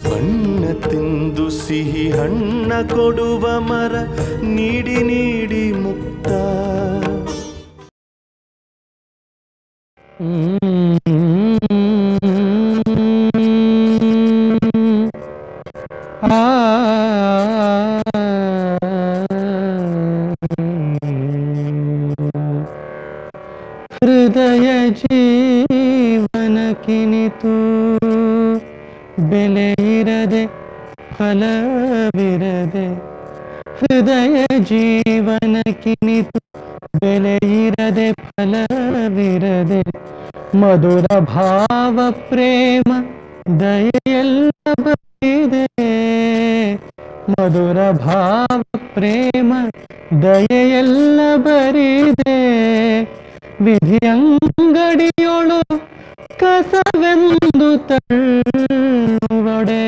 ಬಣ್ಣ ತಿಂದು ಸಿಹಿ ಹಣ್ಣ ಕೊಡುವ ಮರ ನೀಡಿ ನೀಡಿ ಮುಕ್ತ ಹೃದಯ ಜೀವನ ಕಿನಿತು ಬೆಲೆ ಇರದೆ ಫಲವಿರದೆ ಹೃದಯ ಜೀವನ ಕಿನಿತು ಬೆಲೆ ಇರದೆ ಫಲವಿರದೆ ಮಧುರ ಭಾವ ಪ್ರೇಮ ದಯೆಲ್ಲ ಬರಿದೆ ಮಧುರ ಭಾವ ಪ್ರೇಮ ದಯೆಲ್ಲ ಬರಿದೆ ವಿಧಿಯಂಗಡಿಯೊಳು ಕಸವೆಂದು ತಳ್ಳುವಡೆ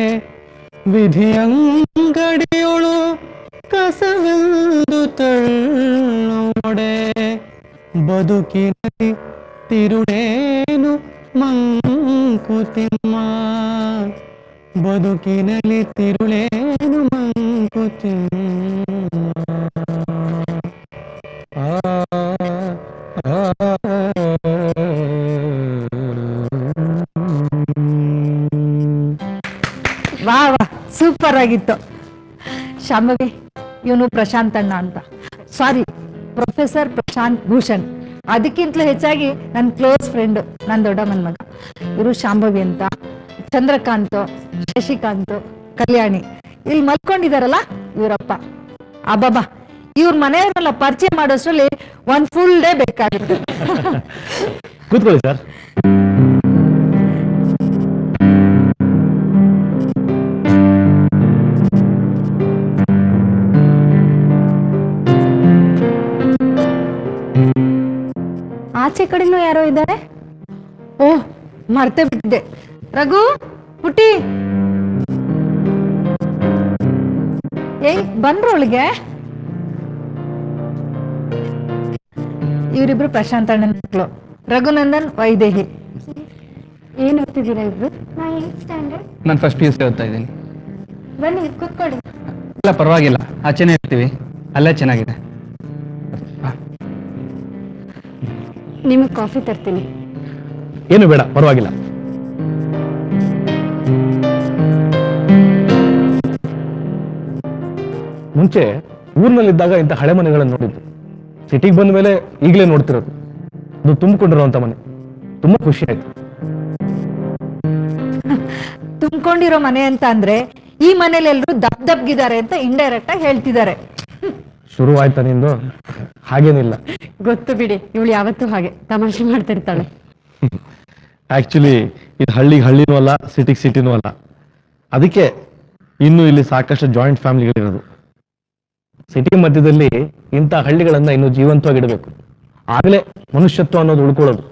ವಿಧಿಯಂಗಡಿಯೊಳು ಕಸವೆಂದು ತಳ್ಳುವಡೆ ಬದುಕಿನಲ್ಲಿ ತಿರುಳೇನು ಮಂಕುತಿಮ್ಮ ಬದುಕಿನಲ್ಲಿ ತಿರುಳೇನು ಮಂಕುತಿಮ್ಮ ಆ ಆ, ವಾ ವಾ ಸೂಪರ್ ಆಗಿತ್ತು ಶಾಂಭವಿ ಇವನು ಪ್ರಶಾಂತ್ ಅಣ್ಣ ಅಂತ ಸಾರಿ ಪ್ರೊಫೆಸರ್ ಪ್ರಶಾಂತ್ ಭೂಷಣ್ ಅದಕ್ಕಿಂತಲೂ ಹೆಚ್ಚಾಗಿ ನನ್ನ ಕ್ಲೋಸ್ ಫ್ರೆಂಡ್ ನನ್ನ ದೊಡ್ಡಮ್ಮನ ಮಗ ಇವರು ಶಾಂಭವಿ ಅಂತ ಚಂದ್ರಕಾಂತ್ ಶಶಿಕಾಂತ್ ಕಲ್ಯಾಣಿ ಇಲ್ಲಿ ಮಲ್ಕೊಂಡಿದಾರಲ್ಲ ಇವರಪ್ಪ ಅಬ್ಬಬ್ಬಾ ಇವ್ರ ಮನೆಯವರೆಲ್ಲ ಪರಿಚಯ ಮಾಡೋಷ್ಟ್ರಲ್ಲಿ ಒಂದ್ ಫುಲ್ ಡೇ ಬೇಕಾಗುತ್ತೆ ಕೂತ್ಕೊಳ್ಳಿ ಸರ್ ಆಚೆ ಕಡೆನೂ ಯಾರೋ ಇದ್ದಾರೆ ಓಹ್ ಮರ್ತೇ ಬಿಟ್ಟಿದ್ದೆ ರಘು ಪುಟಿ ಏಯ್ ಬಂದ್ರು ಒಳಗೆ ಇವರಿಬ್ರು ಪ್ರಶಾಂತ್ ಅಣ್ಣನ ಮಕ್ಕಳು ರಘುನಂದನ್ ವೈದೇಹಿ ಏನ್ ಓದ್ತಿದ್ದೀರಾ ಇಬ್ರು ನಾ ಏಟ್ ಸ್ಟ್ಯಾಂಡರ್ಡ್ ನಾನು ಫಸ್ಟ್ ಪಿ ಯು ಸಿ ಓದ್ತಾ ಇದ್ದೀನಿ ಬನ್ನಿ ಕೂತ್ಕೊಳ್ಳಿ ಇಲ್ಲ ಪರವಾಗಿಲ್ಲ ಆಚೆನೇ ಇರ್ತೀವಿ ಅಲ್ಲೇ ಚೆನ್ನಾಗಿದೆ ನಿಮಗೆ ಕಾಫಿ ತರ್ತೀನಿ ಏನು ಬೇಡ ಪರವಾಗಿಲ್ಲ ಮುಂಚೆ ಊರಿನಲ್ಲಿದ್ದಾಗ ಇಂಥ ಹಳೆ ಮನೆಗಳನ್ನು ನೋಡಿದ್ದು ಸಿಟಿಗೆ ಬಂದ ಮೇಲೆ ಈಗಲೇ ನೋಡ್ತಿರೋದು ಅದು ತುಂಬಿಕೊಂಡಿರುವಂತ ಮನೆ ತುಂಬಾ ಖುಷಿ ಆಯ್ತು ತುಂಬಿಕೊಂಡಿರೋ ಮನೆ ಅಂತ ಅಂದ್ರೆ ಈ ಮನೇಲಿ ಎಲ್ರು ದಪ್ ದಬ್ಗಿದ್ದಾರೆ ಅಂತ ಇಂಡೈರೆಕ್ಟ್ ಆಗಿ ಹೇಳ್ತಿದ್ದಾರೆ ಶುರು ಆಯ್ತಾ ನಿಂದು ಹಾಗೇನಿಲ್ಲ ಗೊತ್ತು ಬಿಡಿ ಇವಳು ಯಾವತ್ತೂ ಹಾಗೆ ತಮಾಷೆ ಮಾಡ್ತಿರ್ತಾಳೆ ಆಕ್ಚುಲಿ ಇದು ಹಳ್ಳಿಗೆ ಹಳ್ಳಿನೂ ಅಲ್ಲ ಸಿಟಿಗೆ ಸಿಟಿನೂ ಅಲ್ಲ ಅದಕ್ಕೆ ಇನ್ನು ಇಲ್ಲಿ ಸಾಕಷ್ಟು ಜಾಯಿಂಟ್ ಫ್ಯಾಮಿಲಿಗಳಿರೋದು ಸಿಟಿ ಮಧ್ಯದಲ್ಲಿ ಇಂಥ ಹಳ್ಳಿಗಳನ್ನ ಇನ್ನು ಜೀವಂತವಾಗಿಡಬೇಕು ಆಗಲೇ ಮನುಷ್ಯತ್ವ ಅನ್ನೋದು ಉಳ್ಕೊಳ್ಳೋದು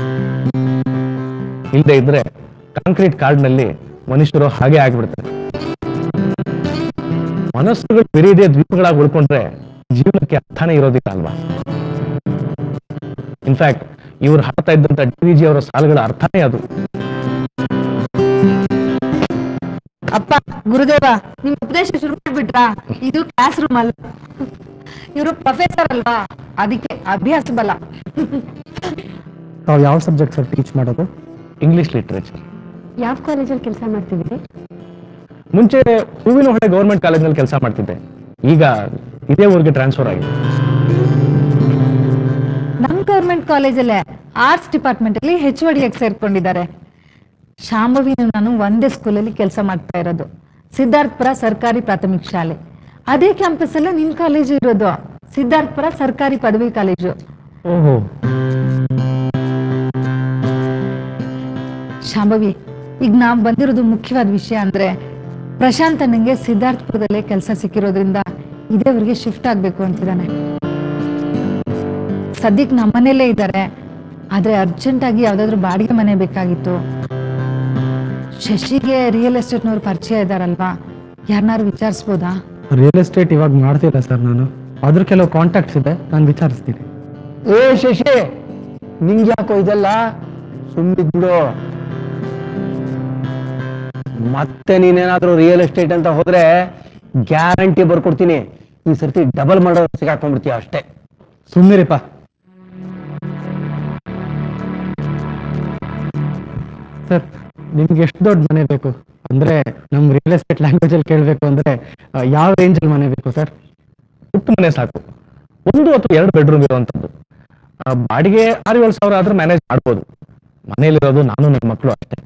ಇಲ್ಲದೆ ಇದ್ರೆ ಕಾಂಕ್ರೀಟ್ ಕಾರ್ಡ್ನಲ್ಲಿ ಮನುಷ್ಯರು ಹಾಗೆ ಆಗ್ಬಿಡ್ತಾರೆ ಮನಸ್ಸುಗಳು ಬೇರೆದೇ ದ್ವೀಪಗಳಾಗಿ ಉಳ್ಕೊಂಡ್ರೆ ಜೀವನಕ್ಕೆ ಅರ್ಥನೇ ಇರೋದಿಲ್ಲ ಅಲ್ವಾ ಇನ್ಫ್ಯಾಕ್ಟ್ ಇವ್ರು ಹಾಡ್ತಾ ಇದ್ದಂತ ಡಿ ವಿ ಜಿ ಅವರ ಸಾಲುಗಳ ಅರ್ಥನೇ ಅದು ಅಪ್ಪ ಗುರುದೇವ ನಿಮ್ ಉಪದೇಶ ಶುರು ಮಾಡ್ಬಿಟ್ರಾ ಇದು ಕ್ಲಾಸ್ ರೂಮ್ ಅಲ್ಲ ಇವರು ಪ್ರೊಫೆಸರ್ ಅಲ್ವಾ ಅದಕ್ಕೆ ಅಭ್ಯಾಸ ಬಲ ನಾವು ಯಾವ ಸಬ್ಜೆಕ್ಟ್ ಸರ್ ಟೀಚ್ ಮಾಡೋದು ಇಂಗ್ಲಿಷ್ ಲಿಟ್ರೇಚರ್ ಯಾವ ಕಾಲೇಜಲ್ಲಿ ಕೆಲಸ ಮಾಡ್ತಿದ್ದೀರಿ ಮುಂಚೆ ಹೂವಿನ ಹೊಳೆ ಗೌರ್ಮೆಂಟ್ ಕಾಲೇಜ್ನಲ್ಲಿ ಕೆಲಸ ಮಾಡ್ತಿದ್ದೆ ಈಗ ಇದೇ ಊರಿಗೆ ಟ್ರಾನ್ಸ್ಫರ್ ಆಗಿದೆ ನಮ್ ಗೌರ್ಮೆಂಟ್ ಕಾಲೇಜಲ್ಲೇ ಆರ್ಟ್ಸ್ ಡಿಪಾರ್ಟ್ಮೆಂಟ್ ಅಲ್ಲಿ ಹೆಚ್ ಒಡಿಯಾಗಿ ಸೇರ್ಕೊಂಡಿದ್ದಾರೆ ಶಾಂಭವಿನು ನಾನು ಒಂದೇ ಸ್ಕೂಲಲ್ಲಿ ಕೆಲಸ ಮಾಡ್ತಾ ಇರೋದು ಸಿದ್ಧಾರ್ಥಪುರ ಸರ್ಕಾರಿ ಪ್ರಾಥಮಿಕ ಶಾಲೆ ಅದೇ ಕ್ಯಾಂಪಸ್ ಅಲ್ಲೇ ನಿನ್ ಕಾಲೇಜು ಇರೋದು ಸಿದ್ಧಾರ್ಥಪುರ ಸರ್ಕಾರಿ ಪದವಿ ಕಾಲೇಜು ಓಹೋ ಶಾಂಭವಿ ಈಗ ನಾವ್ ಬಂದಿರೋದು ಮುಖ್ಯವಾದ ವಿಷಯ ಅಂದ್ರೆ ಪ್ರಶಾಂತ್ ಅಣ್ಣಂಗೆ ಸಿದ್ಧಾರ್ಥಪುರದಲ್ಲೇ ಕೆಲಸ ಸಿಕ್ಕಿರೋದ್ರಿಂದ ಇದೇ ಊರಿಗೆ ಶಿಫ್ಟ್ ಆಗ್ಬೇಕು ಅಂತಿದ್ದಾನೆ ಸದ್ಯಕ್ಕೆ ನಮ್ಮನೇಲೇ ಇದ್ದಾರೆ ಆದ್ರೆ ಅರ್ಜೆಂಟ್ ಆಗಿ ಯಾವ್ದಾದ್ರು ಬಾಡಿಗೆ ಮನೆ ಬೇಕಾಗಿತ್ತು ಶಶಿಗೆ ರಿಯಲ್ ಎಸ್ಟೇಟ್ನವ್ರು ಪರಿಚಯ ಇದ್ದಾರಲ್ವಾ ಯಾರನ್ನಾರು ವಿಚಾರಿಸ್ಬೋದಾ ರಿಯಲ್ ಎಸ್ಟೇಟ್ ಇವಾಗ ಮಾಡ್ತಿಲ್ಲ ಸರ್ ನಾನು ಅದ್ರ ಕೆಲವು ಕಾಂಟ್ಯಾಕ್ಟ್ಸ್ ಇದೆ ನಾನು ವಿಚಾರಿಸ್ತೀನಿ ಏ ಶಶಿ ನಿಂಗೆ ಯಾಕೋ ಇದೆಲ್ಲ ಸುಮ್ಮನಿದ್ಬಿಡು ಮತ್ತೆ ನೀನೇನಾದ್ರೂ ರಿಯಲ್ ಎಸ್ಟೇಟ್ ಅಂತ ಹೋದ್ರೆ ಗ್ಯಾರಂಟಿ ಬರ್ಕೊಡ್ತೀನಿ ಈ ಸರ್ತಿ ಡಬಲ್ ಮಾಡೋ ಸಿಗಾಕೊಂಡ್ಬಿಡ್ತೀಯ ಅಷ್ಟೇ ಸುಮ್ಮನಿರಿಪ್ಪ ಸರ್ ನಿಮ್ಗೆ ಎಷ್ಟು ದೊಡ್ಡ ಮನೆ ಬೇಕು ಅಂದ್ರೆ ನಮ್ ರಿಯಲ್ ಎಸ್ಟೇಟ್ ಲ್ಯಾಂಗ್ವೇಜ್ ಅಲ್ಲಿ ಕೇಳಬೇಕು ಅಂದ್ರೆ ಆ, ಯಾವ ರೇಂಜ್ ಅಲ್ಲಿ ಮನೆ ಬೇಕು ಸರ್ ಪುಟ್ಟ ಮನೆ ಸಾಕು ಒಂದು ಅಥವಾ ಎರಡು ಬೆಡ್ರೂಮ್ ಇರುವಂತದ್ದು ಆ, ಬಾಡಿಗೆ ಆರು ಏಳು ಸಾವಿರ ಆದ್ರೂ ಮ್ಯಾನೇಜ್ ಮಾಡ್ಬೋದು ಮನೇಲಿರೋದು ನಾನು ನನ್ನ ಮಕ್ಕಳು ಅಷ್ಟೇ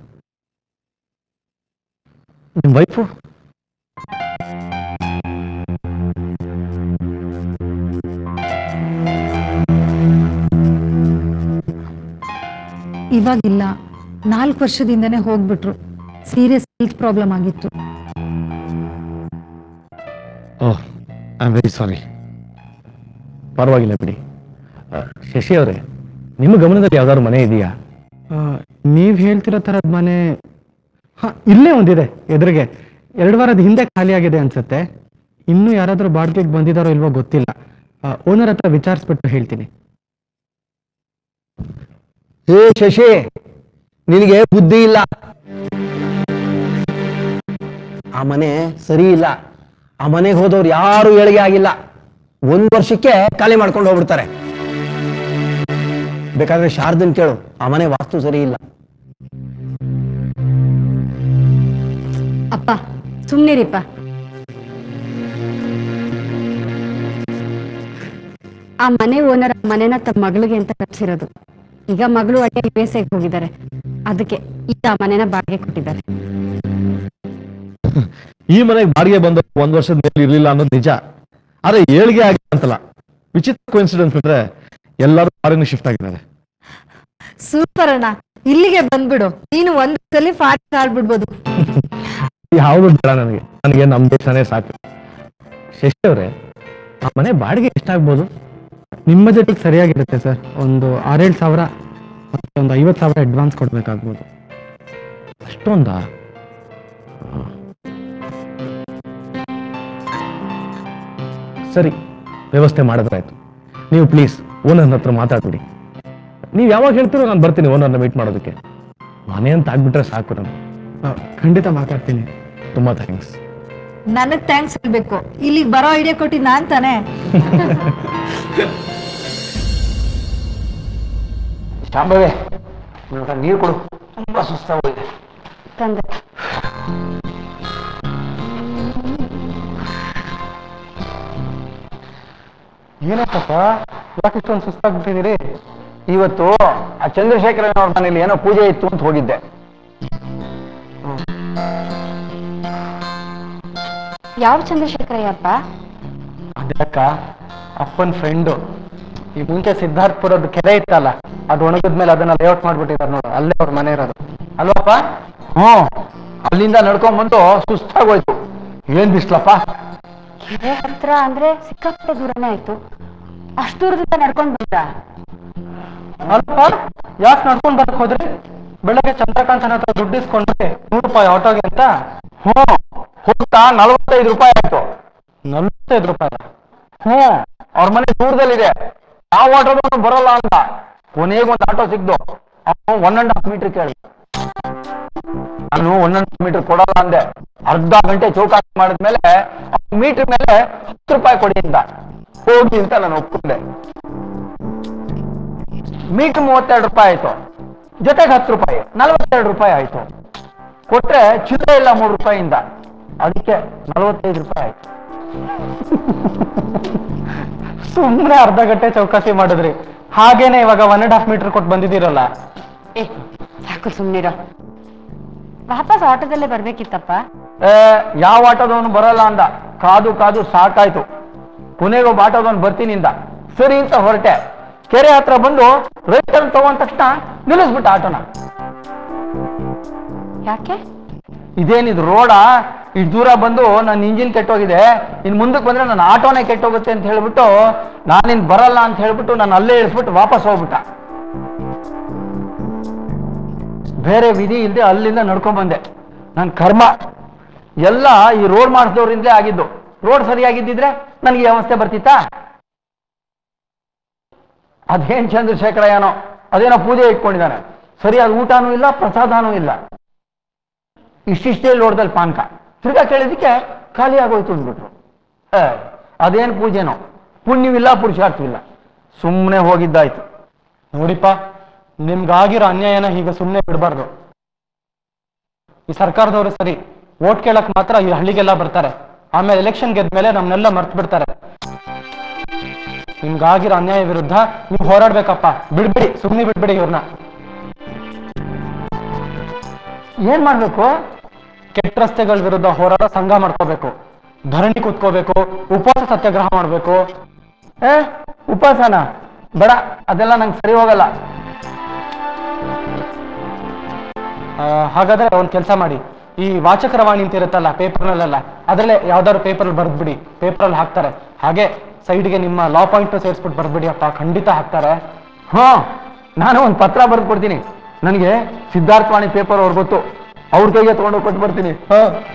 ನಿಮ್ ವೈಫು ಇವಾಗಿಲ್ಲ ನಾಲ್ಕು ವರ್ಷದಿಂದನೇ ಹೋಗ್ಬಿಟ್ರು ಸೀರಿಯಸ್ ಹೆಲ್ತ್ ಪ್ರಾಬ್ಲಮ್ ಆಗಿತ್ತು oh I am very sorry ಪರವಾಗಿಲ್ಲ ಬಿಡಿ ಆ, ಶಶಿ ಅವರೇ ನಿಮ್ಮ ಗಮನದಲ್ಲಿ ಯಾವ್ದಾದ್ರು ಮನೆ ಇದೆಯಾ ಆ, ನೀವ್ ಹೇಳ್ತಿರೋ ತರದ್ ಮನೆ ಹಾ ಇಲ್ಲೇ ಒಂದಿದೆ ಎದುರಿಗೆ ಎರಡು ವಾರದ ಹಿಂದೆ ಖಾಲಿ ಆಗಿದೆ ಅನ್ಸುತ್ತೆ ಇನ್ನೂ ಯಾರಾದ್ರೂ ಬಾಡಿಗೆಗೆ ಬಂದಿದಾರೋ ಇಲ್ವೋ ಗೊತ್ತಿಲ್ಲ ಓನರ್ ಹತ್ರ ವಿಚಾರಿಸ್ಬಿಟ್ಟು ಹೇಳ್ತೀನಿ ಏ ಶಶಿ ನಿನಗೆ ಬುದ್ಧಿ ಇಲ್ಲ ಆ ಮನೆ ಸರಿ ಇಲ್ಲ ಆ ಮನೆಗೆ ಹೋದವ್ರು ಯಾರು ಏಳಿಗೆ ಆಗಿಲ್ಲ ಒಂದ್ ವರ್ಷಕ್ಕೆ ಖಾಲಿ ಮಾಡ್ಕೊಂಡು ಹೋಗ್ಬಿಡ್ತಾರೆ ಬೇಕಾದ್ರೆ ಶಾರದನ್ ಕೇಳು ಆ ಮನೆ ವಾಸ್ತು ಸರಿ ಇಲ್ಲ ಅಪ್ಪ ಸುಮ್ನಿರಿಪ್ಪ ಆ ಮನೆ ಓನರ್ ಆ ಮನೆನ ತಮ್ಮ ಮಗಳಿಗೆ ಅಂತ ಕಟ್ಸಿರೋದು ಈಗ ಮಗಳು ಅಡ್ಡ ಯು ಎಸ್ ಹೋಗಿದ್ದಾರೆ ಅದಕ್ಕೆ ಈಗ ಆ ಮನೆನ ಬಾಡಿಗೆ ಕೊಟ್ಟಿದ್ದಾರೆ ಈ ಮನೆಗೆ ಬಾಡಿಗೆ ಬಂದ ಒಂದ್ ವರ್ಷದ ಮೇಲೆ ಇರ್ಲಿಲ್ಲ ಅನ್ನೋದು ನಿಜ ಆದ್ರೆ ಏಳಿಗೆ ಆಗಿದೆ ಅಂತಲ್ಲ ವಿಚಿತ್ರ ಕೋಇನ್ಸಿಡೆನ್ಸ್ ಬಿಟ್ರೆ ಎಲ್ಲರೂ ಫಾರಿನ್ ಶಿಫ್ಟ್ ಆಗಿದ್ದಾರೆ ಸೂಪರ್ ಅಣ್ಣ ಇಲ್ಲಿಗೆ ಬಂದ್ಬಿಡು ನೀನು ಒಂದ್ ಸಲ ಫಾಸ್ಟ್ ಆಡ್ಬಿಡ್ಬೋದು ಯಾವುದು ಬೇಡ ನನಗೆ ನನಗೆ ನಮ್ ದೇಶನೇ ಸಾಕು ಶಶಿ ಅವರೇ ಆ ಮನೆ ಬಾಡಿಗೆ ಎಷ್ಟಾಗ್ಬೋದು ನಿಮ್ಮ ಜೊತೆಗೆ ಸರಿಯಾಗಿರುತ್ತೆ ಸರ್ ಒಂದು ಆರೇಳು ಸಾವಿರ ಮತ್ತೆ ಒಂದು ಐವತ್ತು ಸಾವಿರ ಅಡ್ವಾನ್ಸ್ ಕೊಡ್ಬೇಕಾಗ್ಬೋದು ಅಷ್ಟೊಂದಾ ಸರಿ ವ್ಯವಸ್ಥೆ ಮಾಡಿದ್ರಾಯ್ತು ನೀವು ಪ್ಲೀಸ್ ಓನರ್ ಹತ್ರ ಮಾತಾಡ್ಬಿಡಿ ನೀವು ಯಾವಾಗ ಹೇಳ್ತೀರೋ ನಾನು ಬರ್ತೀನಿ ಓನರ್ನ ಮೀಟ್ ಮಾಡೋದಕ್ಕೆ ಮನೆ ಅಂತ ಆಗ್ಬಿಟ್ರೆ ಸಾಕು ನನಗೆ ಆ, ಖಂಡಿತ ಮಾತಾಡ್ತೀನಿ ತುಂಬಾ ಥ್ಯಾಂಕ್ಸ್ ನನಗ್ ಥ್ಯಾಂಕ್ಸ್ ಹೇಳ್ಬೇಕು ಇಲ್ಲಿಗೆ ಬರೋ ಐಡಿಯಾ ಕೊಟ್ಟಿದ್ ನಾನ್ ತಾನೇ ಶಾಂಭವೇ ನೀರು ಕೊಡು ತುಂಬಾ ಸುಸ್ತಾಗೋಗಿದೆ ತಂದೆ ಏನಪ್ಪಪ್ಪ ಯಾಕೆ ಇಷ್ಟೊಂದು ಸುಸ್ತಾಗ್ಬಿಟ್ಟಿದ್ದೀರಿ ಇವತ್ತು ಆ ಚಂದ್ರಶೇಖರನ್ ಅವ್ರ ಮನೇಲಿ ಏನೋ ಪೂಜೆ ಇತ್ತು ಅಂತ ಹೋಗಿದ್ದೆ ಯಾವ ಚಂದ್ರಶೇಖರಯ್ಯಪ್ಪ ಅದಕ್ಕ ಅಪ್ಪನ ಫ್ರೆಂಡು ಈ ಮುಂಚೆ ಸಿದ್ಧಾರ್ಥಪುರದ ಕೆರೆ ಇತ್ತಲ್ಲ ಅದು ಒಣಗಿದ್ಮೇಲೆ ಅದನ್ನ ಲೇಔಟ್ ಮಾಡ್ಬಿಟ್ಟಿದ್ದಾರೆ ನೋಡು ಅಲ್ಲೇ ಅವ್ರ ಮನೆ ಇರೋದು ಅಲ್ವಪ್ಪ ಹ್ಮ್ ಅಲ್ಲಿಂದ ನಡ್ಕೊಂಡ್ ಬಂದು ಸುಸ್ತಾಗೋಯ್ತು ಏನ್ ಬಿಸ್ಲಪ್ಪ ಕೆರೆ ಹತ್ರ ಅಂದ್ರೆ ಸಿಕ್ಕಾಪಟ್ಟೆ ದೂರನೇ ಆಯ್ತು ಅಷ್ಟು ದೂರದಿಂದ ನಡ್ಕೊಂಡ್ ಬಂದ ಅಲ್ಪ ಯಾಕೆ ನಡ್ಕೊಂಡ್ ಬರಕ್ ಹೋದ್ರಿ ಬೆಳಗ್ಗೆ ಚಂದ್ರಕಾಂತನ ಹತ್ರ ದುಡ್ಡು ಇಸ್ಕೊಂಡ್ರಿ ನೂರು ರೂಪಾಯಿ ಆಟೋಗೆ ಅಂತ ಹ್ಮ್ ಹೋಗ್ತಾ ನಲವತ್ತೈದು ರೂಪಾಯಿ ಆಯ್ತು ನಲ್ವತ್ತೈದು ರೂಪಾಯಿ ಹ್ಮ್ ಅವ್ರ ಮನೆ ದೂರದಲ್ಲಿದೆ ಯಾವ ಆಟೋದವನು ಬರಲ್ಲ ಅಂತ ಕೊನೆಗೆ ಒಂದು ಆಟೋ ಸಿಕ್ದು ಅವನು ಒನ್ ಅಂಡ್ ಹಾಫ್ ಮೀಟರ್ ಕೇಳಿ ನಾನು ಒನ್ ಅಂಡ್ ಹಾಫ್ ಮೀಟರ್ ಕೊಡಲ್ಲ ಅಂದೆ ಅರ್ಧ ಗಂಟೆ ಚೌಕಾಸಿ ಮಾಡಿದ್ಮೇಲೆ ಮೀಟರ್ ಮೇಲೆ ಹತ್ತು ರೂಪಾಯಿ ಕೊಡಿ ಅಂತ ಹೋಗಿ ಅಂತ ನಾನು ಒಪ್ಕೊಂಡೆ ಮೀಟರ್ ಮೂವತ್ತೆರಡು ರೂಪಾಯಿ ಆಯ್ತು ಜೊತೆಗೆ ಹತ್ತು ರೂಪಾಯಿ ನಲವತ್ತೆರಡು ರೂಪಾಯಿ ಆಯ್ತು ಕೊಟ್ರೆ ಚಿಲ್ಲರೆ ಇಲ್ಲ ಮೂರು ರೂಪಾಯಿಯಿಂದ ಅದಕ್ಕೆ ನಲವತ್ತೈದು ರೂಪಾಯಿ ಆಯ್ತು ಸುಮ್ಮನೆ ಅರ್ಧ ಗಂಟೆ ಚೌಕಾಸಿ ಮಾಡಿದ್ರಿ ಹಾಗೇನೆ ಇವಾಗ ಒನ್ ಅಂಡ್ ಹಾಫ್ ಮೀಟರ್ ಕೊಟ್ಟು ಬಂದಿದ್ದೀರಲ್ಲ ಏ ಸಾಕು ಸುಮ್ನಿರೋ ವಾಪಸ್ ಆಟೋದಲ್ಲೇ ಬರ್ಬೇಕಿತ್ತಪ್ಪ ಏ, ಯಾವ ಆಟೋದವನು ಬರಲ್ಲ ಅಂದ ಕಾದು ಕಾದು ಸಾಕಾಯ್ತು ಕೊನೆಗೊಬ್ಬ ಆಟೋದವನು ಬರ್ತೀನಿ ಅಂದ ಸರಿ ಅಂತ ಹೊರಟೆ ಕೆರೆ ಹತ್ರ ಬಂದು ರೈಟ್ ಟರ್ನ್ ತಗೊಂಡ ತಕ್ಷಣ ನಿಲ್ಲಿಸ್ಬಿಟ್ಟ ಆಟೋನ ಯಾಕೆ ಇದೇನಿದು ರೋಡ ಇಷ್ಟು ದೂರ ಬಂದು ನನ್ನ ಇಂಜಿನ್ ಕೆಟ್ಟೋಗಿದೆ ಇನ್ ಮುಂದಕ್ಕೆ ಬಂದ್ರೆ ನನ್ನ ಆಟೋನೇ ಕೆಟ್ಟೋಗುತ್ತೆ ಅಂತ ಹೇಳ್ಬಿಟ್ಟು ನಾನಿನ್ ಬರಲ್ಲ ಅಂತ ಹೇಳ್ಬಿಟ್ಟು ನಾನು ಅಲ್ಲೇ ಇಳಿಸ್ಬಿಟ್ಟು ವಾಪಸ್ ಹೋಗ್ಬಿಟ್ಟ ಬೇರೆ ವಿಧಿ ಇಲ್ಲದೆ ಅಲ್ಲಿಂದ ನಡ್ಕೊಂಡ್ ಬಂದೆ ನನ್ನ ಕರ್ಮ ಎಲ್ಲ ಈ ರೋಡ್ ಮಾಡಿಸಿದವ್ರಿಂದಲೇ ಆಗಿದ್ದು ರೋಡ್ ಸರಿಯಾಗಿದ್ದಿದ್ರೆ ನನಗೆ ಈ ಅವಸ್ಥೆ ಬರ್ತಿತ್ತಾ ಅದೇನ್ ಚಂದ್ರಶೇಖರಯ್ಯನೋ ಅದೇನೋ ಪೂಜೆ ಇಟ್ಕೊಂಡಿದ್ದಾನೆ ಸರಿಯಾದ ಊಟನೂ ಇಲ್ಲ ಪ್ರಸಾದನೂ ಇಲ್ಲ ಇಷ್ಟಿಷ್ಟೇ ಲೋಟದಲ್ಲಿ ಪಾನ್ಕ ತಿರ್ಗಾ ಕೇಳಿದಕ್ಕೆ ಖಾಲಿ ಆಗೋಯ್ತು ಅಂದ್ಬಿಟ್ರು ಏ, ಅದೇನ್ ಪೂಜೆನೋ ಪುಣ್ಯವಿಲ್ಲ ಪುರುಷಾರ್ಥವಿಲ್ಲ ಸುಮ್ಮನೆ ಹೋಗಿದ್ದಾಯ್ತು ನೋಡಿಪ್ಪ ನಿಮ್ಗಾಗಿರೋ ಅನ್ಯಾಯನ ಹೀಗೆ ಸುಮ್ಮನೆ ಬಿಡಬಾರ್ದು ಈ ಸರ್ಕಾರದವರು ಸರಿ ಓಟ್ ಕೇಳಕ್ ಮಾತ್ರ ಈ ಹಳ್ಳಿಗೆಲ್ಲ ಬರ್ತಾರೆ ಆಮೇಲೆ ಎಲೆಕ್ಷನ್ ಗೆದ್ಮೇಲೆ ನಮ್ನೆಲ್ಲ ಮರ್ತು ಬಿಡ್ತಾರೆ ನಿಮ್ಗಾಗಿರೋ ಅನ್ಯಾಯ ವಿರುದ್ಧ ನೀವು ಹೋರಾಡ್ಬೇಕಪ್ಪ ಬಿಡ್ಬಿಡಿ ಸುಮ್ಮನೆ ಬಿಡ್ಬಿಡಿ ಇವ್ರನ್ನ ಏನ್ ಮಾಡ್ಬೇಕು ಕೆಟ್ಟ ರಸ್ತೆಗಳ ವಿರುದ್ಧ ಹೋರಾಟ ಸಂಘ ಮಾಡ್ಕೋಬೇಕು ಧರಣಿ ಕೂತ್ಕೋಬೇಕು ಉಪವಾಸ ಸತ್ಯಾಗ್ರಹ ಮಾಡ್ಬೇಕು ಏ ಉಪವಾಸನ ಬೇಡ ಅದೆಲ್ಲ ನಂಗೆ ಸರಿ ಹೋಗಲ್ಲ ಆ, ಹಾಗಾದ್ರೆ ಒಂದ್ ಕೆಲಸ ಮಾಡಿ ಈ ವಾಚಕರ ವಾಣಿ ಅಂತ ಇರುತ್ತಲ್ಲ ಪೇಪರ್ನಲ್ಲೆಲ್ಲ ಅದರಲ್ಲೇ ಯಾವ್ದಾದ್ರು ಪೇಪರ್ ಬರ್ದ್ಬಿಡಿ ಪೇಪರಲ್ಲಿ ಹಾಕ್ತಾರೆ ಹಾಗೆ ಸೈಡ್ಗೆ ನಿಮ್ಮ ಲಾ ಪಾಯಿಂಟ್ ಸೇರಿಸ್ಬಿಟ್ಟು ಬರ್ದ್ಬಿಡಿ ಅಪ್ಪ ಖಂಡಿತ ಹಾಕ್ತಾರೆ ಹಾ ನಾನು ಒಂದು ಪತ್ರ ಬರೆದು ಕೊಡ್ತೀನಿ ನನಗೆ ಸಿದ್ಧಾರ್ಥವಾಣಿ ಪೇಪರ್ ಅವ್ರು ಗೊತ್ತು ಅವ್ರ ಕೈಗೆ ತಗೊಂಡು ಕೊಟ್ಟು ಬರ್ತೀನಿ ಹಾ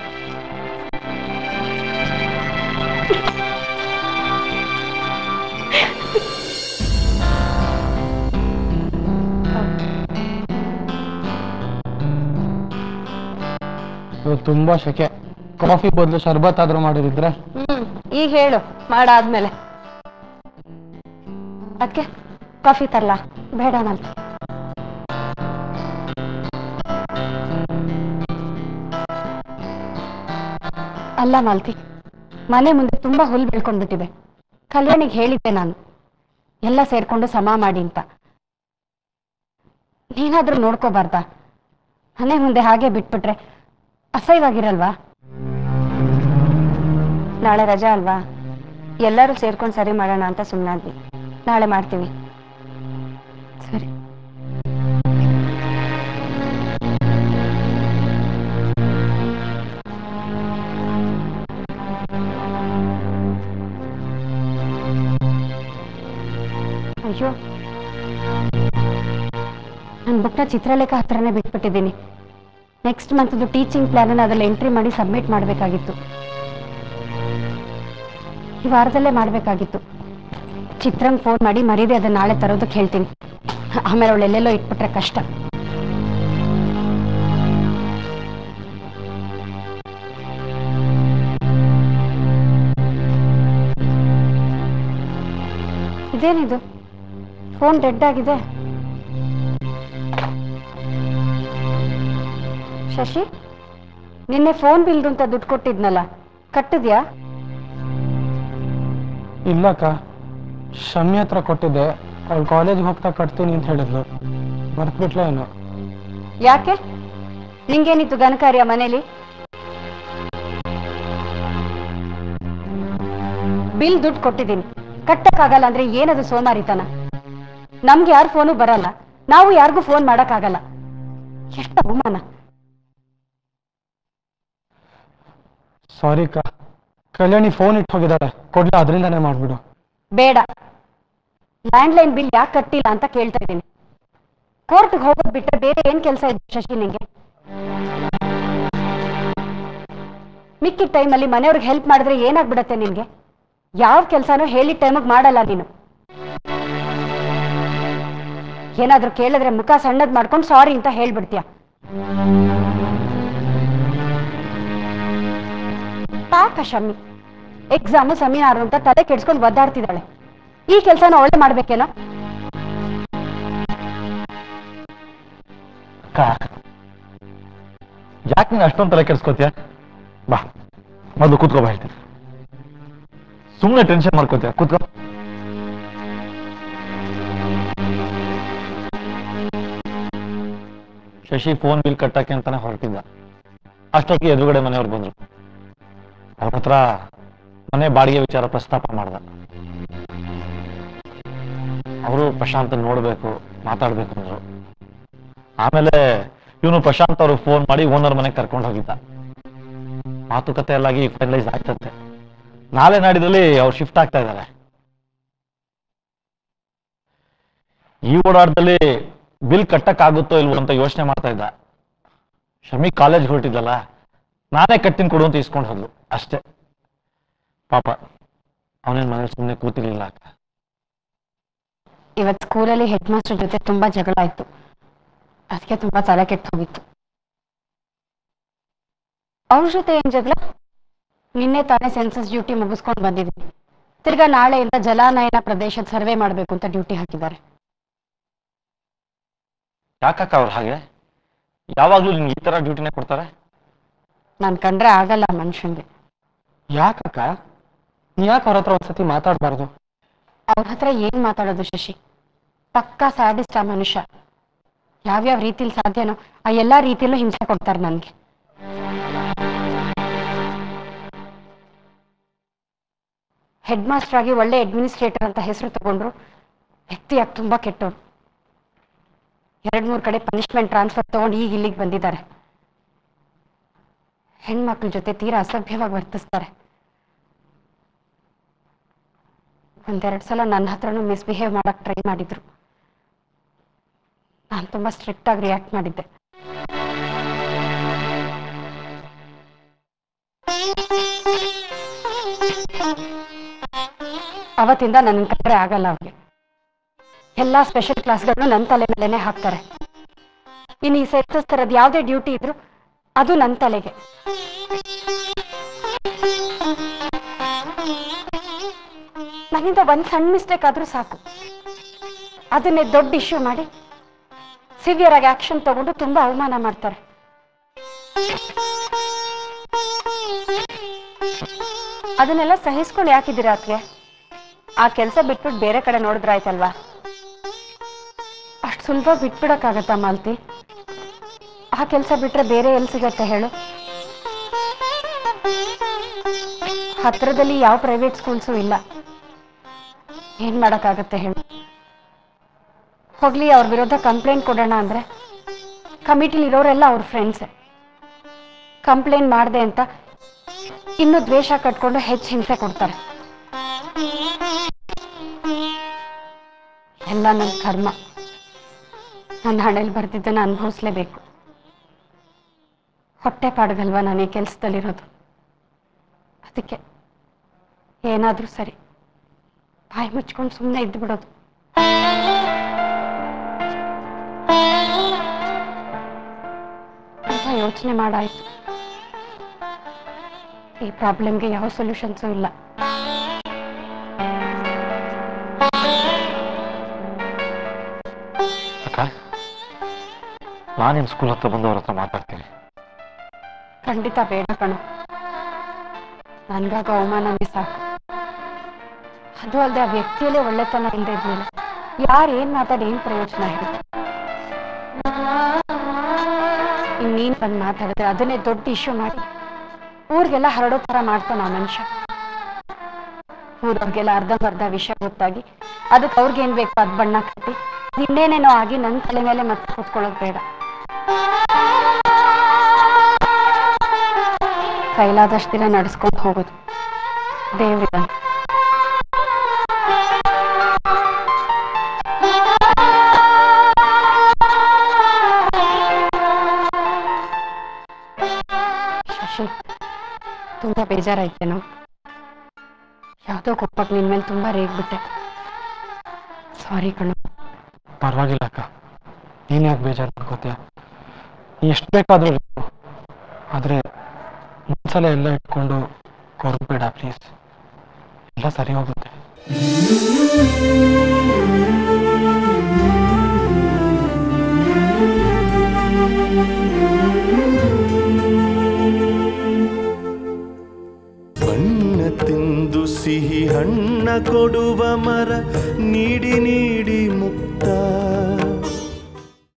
ಇವಾಗ ತುಂಬಾ ಶೆಕೆ ಕಾಫಿ ಬದಲು ಶರ್ಬತ್ ಆದ್ರೂ ಮಾಡಿರಿದ್ರೆ ಹ್ಮ್ ಈಗ ಹೇಳು ಮಾಡಾದ್ಮೇಲೆ ಅದಕ್ಕೆ ಕಾಫಿ ತರ್ಲ ಬೇಡ ಮಲ್ತು ಅಲ್ಲ ಮಾಲ್ತಿ ಮನೆ ಮುಂದೆ ತುಂಬಾ ಹುಲ್ ಬೆಳ್ಕೊಂಡ್ಬಿಟ್ಟಿದೆ ಕಲ್ಯಾಣಿಗೆ ಹೇಳಿದ್ದೆ ನಾನು ಎಲ್ಲ ಸೇರ್ಕೊಂಡು ಸಮ ಮಾಡಿ ಅಂತ ನೀನಾದ್ರೂ ನೋಡ್ಕೋಬಾರ್ದಾ ಮನೆ ಮುಂದೆ ಹಾಗೆ ಬಿಟ್ಬಿಟ್ರೆ ಅಸಹ್ಯವಾಗಿರಲ್ವಾ ನಾಳೆ ರಜಾ ಅಲ್ವಾ ಎಲ್ಲರೂ ಸೇರ್ಕೊಂಡು ಸರಿ ಮಾಡೋಣ ಅಂತ ಸುಮ್ಮನಾದ್ವಿ ನಾಳೆ ಮಾಡ್ತೀವಿ ಸರಿ ಅಯ್ಯೋ ನನ್ನ ಬುಕ್ನ ಚಿತ್ರಲೇಖ ಹತ್ರನೇ ಬಿಟ್ಬಿಟ್ಟಿದ್ದೀನಿ ನೆಕ್ಸ್ಟ್ ಮಂತ್ದು ಟೀಚಿಂಗ್ ಪ್ಲಾನ್ ಅದ್ರಲ್ಲಿ ಎಂಟ್ರಿ ಮಾಡಿ ಸಬ್ಮಿಟ್ ಮಾಡಬೇಕಾಗಿತ್ತು ಈ ವಾರದಲ್ಲೇ ಮಾಡಬೇಕಾಗಿತ್ತು ಚಿತ್ರಂಗ್ ಫೋನ್ ಮಾಡಿ ಮರೀದೆ ಅದನ್ನ ನಾಳೆ ತರೋದಕ್ಕೆ ಹೇಳ್ತೀನಿ ಆಮೇಲೆ ಅವಳು ಎಲ್ಲೆಲ್ಲೋ ಇಟ್ಬಿಟ್ರೆ ಕಷ್ಟ ಇದೇನಿದು ಫೋನ್ ಡೆಡ್ ಆಗಿದೆ ಶಶಿ ನಿನ್ನೆ ಫೋನ್ ಬಿಲ್ದು ಅಂತ ದುಡ್ಡು ಕೊಟ್ಟಿದ್ನಲ್ಲ ಕಟ್ಟಿದ್ಯಾ ಇಲ್ಲಕ್ಕ ಶಮ್ಮಿ ಹತ್ರ ಕೊಟ್ಟಿದ್ದೆ ಅವಳು ಕಾಲೇಜ್ಗೆ ಹೋಗ್ತಾ ಕಟ್ತೀನಿ ಅಂತ ಹೇಳಿದ್ಲು ಮರ್ತ್ಬಿಟ್ಲೆ ಏನು ಯಾಕೆ ನಿಂಗೇನಿತ್ತು ಘನಕಾರ್ಯ ಮನೇಲಿ ಬಿಲ್ ದುಡ್ಡು ಕೊಟ್ಟಿದ್ದೀನಿ ಕಟ್ಟಕ್ಕಾಗಲ್ಲ ಅಂದ್ರೆ ಏನದು ಸೋಮಾರಿತನ ನಮ್ಗೆ ಯಾರು ಫೋನು ಬರಲ್ಲ ನಾವು ಯಾರಿಗೂ ಫೋನ್ ಮಾಡಕ್ಕಾಗಲ್ಲ ಎಷ್ಟು ಅವಮಾನ ಸಾರಿ ಅಕ್ಕ ಕಲ್ಯಾಣಿ ಫೋನ್ ಇಟ್ಟು ಹೋಗಿದ್ದಾಳೆ ಕೊಡ್ಲ ಅದರಿಂದಾನೇ ಮಾಡ್ಬಿಡು ಬೇಡ ಲ್ಯಾಂಡ್ಲೈನ್ ಬಿಲ್ ಯಾಕೆ ಕಟ್ಟಿಲ್ಲ ಅಂತ ಕೇಳ್ತಾ ಇದ್ದೀನಿ ಕೋರ್ಟ್ಗೆ ಹೋಗೋದ್ ಬಿಟ್ರೆ ಬೇರೆ ಏನ್ ಕೆಲಸ ಇದೆ ಶಶಿ ನಿಂಗೆ ಮಿಕ್ಕಿದ ಟೈಮಲ್ಲಿ ಮನೆಯವ್ರಿಗೆ ಹೆಲ್ಪ್ ಮಾಡಿದ್ರೆ ಏನಾಗ್ಬಿಡತ್ತೆ ನಿನ್ಗೆ ಯಾವ ಕೆಲಸನೂ ಹೇಳಿದ ಟೈಮಿಗೆ ಮಾಡಲ್ಲ ನೀನು ಏನಾದ್ರೂ ಕೇಳಿದ್ರೆ ಮುಖ ಸಣ್ಣದ್ ಮಾಡ್ಕೊಂಡು ಸಾರಿ ಅಂತ ಹೇಳ್ಬಿಡ್ತೀಯ ಪಾಪ ಶಮ್ಮಿ ಎಕ್ಸಾಮು ಸೆಮಿನಾರು ಅಂತ ತಲೆ ಕೆಡ್ಸ್ಕೊಂಡು ಒದ್ದಾಡ್ತಿದ್ದಾಳೆ ಈ ಕೆಲಸನ ಒಳ್ಳೆ ಮಾಡ್ಬೇಕೇನೋ ಅಕ್ಕ ಯಾಕೆ ನೀನು ಅಷ್ಟೊಂದು ತಲೆ ಕೆಡ್ಸ್ಕೊತೀಯ ಬಾ ಮೊದಲು ಕೂತ್ಕೋ ಬಾ ಹೇಳ್ತೀನಿ ಸುಮ್ಮನೆ ಟೆನ್ಷನ್ ಮಾಡ್ಕೋತೀಯ ಕೂತ್ಕೋ ಶಶಿ ಫೋನ್ ಬಿಲ್ ಕಟ್ಟಕ್ಕೆ ಅಂತಾನೆ ಹೊರಟಿದ್ದ ಅಷ್ಟೊತ್ತಿಗೆ ಎದುರುಗಡೆ ಮನೆಯವ್ರು ಬಂದ್ರು ಅವ್ರ ಹತ್ರ ಮನೆ ಬಾಡಿಗೆ ವಿಚಾರ ಪ್ರಸ್ತಾಪ ಮಾಡ್ದ ಅವರು ಪ್ರಶಾಂತ್ ನೋಡ್ಬೇಕು ಮಾತಾಡ್ಬೇಕು ಅಂದ್ರು ಆಮೇಲೆ ಇವನು ಪ್ರಶಾಂತ್ ಅವರು ಫೋನ್ ಮಾಡಿ ಓನರ್ ಮನೆಗೆ ಕರ್ಕೊಂಡು ಹೋಗಿದ್ದ ಮಾತುಕತೆ ಎಲ್ಲಾಗಿ ಫೈನಲೈಸ್ ಆಗ್ತಂತೆ ನಾಳೆ ನಾಡಿದಲ್ಲಿ ಅವ್ರು ಶಿಫ್ಟ್ ಆಗ್ತಾ ಇದ್ದಾರೆ ಈ ಓಡಾಟದಲ್ಲಿ ಬಿಲ್ ಕಟ್ಟಕ್ಕಾಗುತ್ತೋ ಇಲ್ವೋ ಅಂತ ಯೋಚನೆ ಮಾಡ್ತಾ ಇದ್ದ ಶಮಿ ಕಾಲೇಜ್ ಹೊರಟಿದ್ದಲ್ಲ ನಾನೇ ಕಟ್ಟಿನ ಕೊಡು ಅಂತ ಇಸ್ಕೊಂಡು ಹೋದ್ಲು ಅಷ್ಟೇ ಪಾಪ ಅವನೇನ್ ಮನೇಲಿ ಸುಮ್ಮನೆ ಕೂತಿರ್ಲಿಲ್ಲ ಅಕ್ಕ ಇವತ್ತು ಸ್ಕೂಲಲ್ಲಿ ಹೆಡ್ ಮಾಸ್ಟರ್ ಜೊತೆ ತುಂಬಾ ಜಗಳ ಆಯ್ತು ಅದಕ್ಕೆ ತುಂಬಾ ತಲೆ ಕೆಟ್ಟು ಹೋಗಿತ್ತು ಅವ್ರ ಜೊತೆ ಏನ್ ಜಗಳ ನಿನ್ನೆ ತಾನೇ ಸೆನ್ಸಸ್ ಡ್ಯೂಟಿ ಮುಗಿಸ್ಕೊಂಡು ಬಂದಿದ್ದೀನಿ ತಿರ್ಗಾ ನಾಳೆಯಿಂದ ಜಲಾನಯನ ಪ್ರದೇಶದ ಸರ್ವೆ ಮಾಡಬೇಕು ಅಂತ ಡ್ಯೂಟಿ ಹಾಕಿದ್ದಾರೆ ಯಾಕಕ್ಕ ಅವ್ರು ಹಾಗೆ ಯಾವಾಗ್ಲೂ ನಿನ್ಗೆ ಈ ತರ ಡ್ಯೂಟಿನೇ ಕೊಡ್ತಾರೆ ನಾನು ಕಂಡ್ರೆ ಆಗಲ್ಲ ಆ ಮನುಷ್ಯಂಗೆ ಯಾಕಕ್ಕ ನೀ ಯಾಕೆ ಅವ್ರ ಹತ್ರ ಒಂದ್ಸತಿ ಮಾತಾಡಬಾರ್ದು ಅವ್ರ ಹತ್ರ ಏನ್ ಮಾತಾಡೋದು ಶಶಿ ಪಕ್ಕಾ ಸ್ಯಾಡಿಸ್ಟ್ ಆ ಮನುಷ್ಯ ಯಾವ್ಯಾವ ರೀತಿಲಿ ಸಾಧ್ಯನೋ ಆ ಎಲ್ಲಾ ರೀತಿಯಲ್ಲೂ ಹಿಂಸೆ ಕೊಡ್ತಾರೆ ನನ್ಗೆ ಹೆಡ್ ಮಾಸ್ಟರ್ ಆಗಿ ಒಳ್ಳೆ ಅಡ್ಮಿನಿಸ್ಟ್ರೇಟರ್ ಅಂತ ಹೆಸರು ತಗೊಂಡ್ರು ವ್ಯಕ್ತಿಯಾಗಿ ತುಂಬಾ ಕೆಟ್ಟವ್ರು ಎರಡ್ ಮೂರ್ ಕಡೆ ಪನಿಷ್ಮೆಂಟ್ ಟ್ರಾನ್ಸ್ಫರ್ ತಗೊಂಡು ಈಗ ಇಲ್ಲಿಗೆ ಬಂದಿದ್ದಾರೆ ಹೆಣ್ಮಕ್ಳ ಜೊತೆ ತೀರಾ ಅಸಭ್ಯವಾಗಿ ವರ್ತಿಸ್ತಾರೆ ಒಂದೆರಡು ಸಲ ನನ್ನ ಹತ್ರನೂ ಮಿಸ್ಬಿಹೇವ್ ಮಾಡಕ್ ಟ್ರೈ ಮಾಡಿದ್ರು ನಾನು ತುಂಬಾ ಸ್ಟ್ರಿಕ್ಟ್ ಆಗಿ ರಿಯಾಕ್ಟ್ ಮಾಡಿದ್ದೆ ಅವತ್ತಿಂದ ನನ್ನ ಕಂಡ್ರೆ ಆಗಲ್ಲ ಅವ್ರಿಗೆ ಎಲ್ಲಾ ಸ್ಪೆಷಲ್ ಕ್ಲಾಸ್ಗಳನ್ನು ನನ್ನ ತಲೆ ಮೇಲೆನೆ ಹಾಕ್ತಾರೆ ಇನ್ನು ಈ ಸೆನ್ಸಸ್ ತರದ್ ಯಾವುದೇ ಡ್ಯೂಟಿ ಇದ್ರು ಅದು ನನ್ನ ತಲೆಗೆ ನನ್ನಿಂದ ಒಂದ್ ಸಣ್ಣ ಮಿಸ್ಟೇಕ್ ಆದ್ರೂ ಸಾಕು ಅದನ್ನೇ ದೊಡ್ಡ ಇಶ್ಯೂ ಮಾಡಿ ಸಿವಿಯರ್ ಆಗಿ ಆಕ್ಷನ್ ತಗೊಂಡು ತುಂಬಾ ಅವಮಾನ ಮಾಡ್ತಾರೆ ಅದನ್ನೆಲ್ಲ ಸಹಿಸ್ಕೊಂಡು ಯಾಕಿದ್ದೀರಾ ಅದಕ್ಕೆ ಆ ಕೆಲಸ ಬಿಟ್ಬಿಟ್ಟು ಬೇರೆ ಕಡೆ ನೋಡಿದ್ರಾಯ್ತಲ್ವಾ ಅಷ್ಟು ಸುಲಭ ಬಿಟ್ಬಿಡಕ್ಕಾಗತ್ತಾ ಮಾಲ್ತಿ ಆ ಕೆಲಸ ಬಿಟ್ರೆ ಬೇರೆ ಎಲ್ಲಿ ಸಿಗತ್ತೆ ಹೇಳು ಹತ್ರದಲ್ಲಿ ಯಾವ ಪ್ರೈವೇಟ್ ಸ್ಕೂಲ್ಸು ಇಲ್ಲ ಏನ್ ಮಾಡಕ್ಕಾಗತ್ತೆ ಹೇಳು ಹೋಗ್ಲಿ ಅವ್ರ ವಿರುದ್ಧ ಕಂಪ್ಲೇಂಟ್ ಕೊಡೋಣ ಅಂದ್ರೆ ಕಮಿಟಿಲಿ ಇರೋರೆಲ್ಲ ಅವ್ರ ಫ್ರೆಂಡ್ಸೇ ಕಂಪ್ಲೇಂಟ್ ಮಾಡಿದೆ ಅಂತ ಇನ್ನು ದ್ವೇಷ ಕಟ್ಕೊಂಡು ಹೆಚ್ಚು ಹಿಂಸೆ ಕೊಡ್ತಾರೆ ಎಲ್ಲ ನನ್ನ ಕರ್ಮ ನನ್ನ ಹಣೆಯಲ್ಲಿ ಬರ್ದಿದ್ದನ್ನು ಅನುಭವಿಸ್ಲೇಬೇಕು ಹೊಟ್ಟೆ ಪಾಡ್ಗಲ್ವಾ ನಾನು ಈ ಕೆಲಸದಲ್ಲಿರೋದು ಅದಕ್ಕೆ ಏನಾದರೂ ಸರಿ ಬಾಯಿ ಮುಚ್ಕೊಂಡು ಸುಮ್ಮನೆ ಇದ್ದು ಬಿಡೋದು ತುಂಬ ಯೋಚನೆ ಮಾಡಾಯ್ತು ಈ ಪ್ರಾಬ್ಲಮ್ಗೆ ಯಾವ ಸೊಲ್ಯೂಷನ್ಸು ಇಲ್ಲ ಅಕ್ಕ ನಾನೇನು ಸ್ಕೂಲ್ ಹತ್ರ ಬಂದು ಅವ್ರ ಹತ್ರ ಮಾತಾಡ್ತೀನಿ ಖಂಡಿತ ಬೇಡ ಕಣು ನನ್ಗಾಗ ಅವಮಾನನೇ ಸಾಕು ಅದು ಅಲ್ಲದೆ ಆ ವ್ಯಕ್ತಿಯಲ್ಲೇ ಒಳ್ಳೆತನ ಇಲ್ಲದೆ ಇದ್ಮೇಲೆ ಯಾರು ಏನ್ ಮಾತಾಡಿ ಏನ್ ಪ್ರಯೋಜನ ಹೇಳಿ ಇನ್ನೀನ್ ಬಂದು ಮಾತಾಡಿದ್ರೆ ಅದನ್ನೇ ದೊಡ್ಡ ಇಶ್ಯೂ ಮಾಡಿ ಊರಿಗೆಲ್ಲ ಹರಡೋ ತರ ಮಾಡ್ತಾನ ಆ ಮನುಷ್ಯ ಊರವ್ರಿಗೆಲ್ಲ ಅರ್ಧಂಬರ್ಧ ವಿಷಯ ಗೊತ್ತಾಗಿ ಅದಕ್ಕೆ ಅವ್ರಿಗೇನ್ ಬೇಕು ಅದ್ ಬಣ್ಣ ಕಟ್ಟಿ ಇನ್ನೇನೇನೋ ಆಗಿ ನನ್ನ ತಲೆ ಮೇಲೆ ಮತ್ತೆ ಕೂತ್ಕೊಳ್ಳೋದು ಬೇಡ ಕೈಲಾದಷ್ಟು ದಿನ ನಡೆಸ್ಕೊಂಡು ಹೋಗೋದು ದೇವ್ರಿದ ಶಶಿ ತುಂಬಾ ಬೇಜಾರಾಯ್ತೇನೋ ಯಾವುದೋ ಕೊಪ್ಪಕ್ಕೆ ನಿನ್ ಮೇಲೆ ತುಂಬಾ ರೇಗ್ಬಿಟ್ಟೆ ಸಾರಿ ಕಣೋ ಪರವಾಗಿಲ್ಲ ಅಕ್ಕ ನೀನು ಯಾಕೆ ಬೇಜಾರು ಮಾಡ್ಕೋತೀಯ ನೀ ಎಷ್ಟು ಬೇಕಾದರೂ ಬೇಕು ಆದರೆ ಮನಸ್ಸಲ್ಲೇ ಎಲ್ಲ ಇಟ್ಕೊಂಡು ಕೊರಗಬೇಡ ಪ್ಲೀಸ್ ಎಲ್ಲ ಸರಿ ಹೋಗುತ್ತೆ ಬಣ್ಣ ತಿಂದು ಸಿಹಿ ಹಣ್ಣ ಕೊಡುವ ಮರ ನೀಡಿ ನೀಡಿ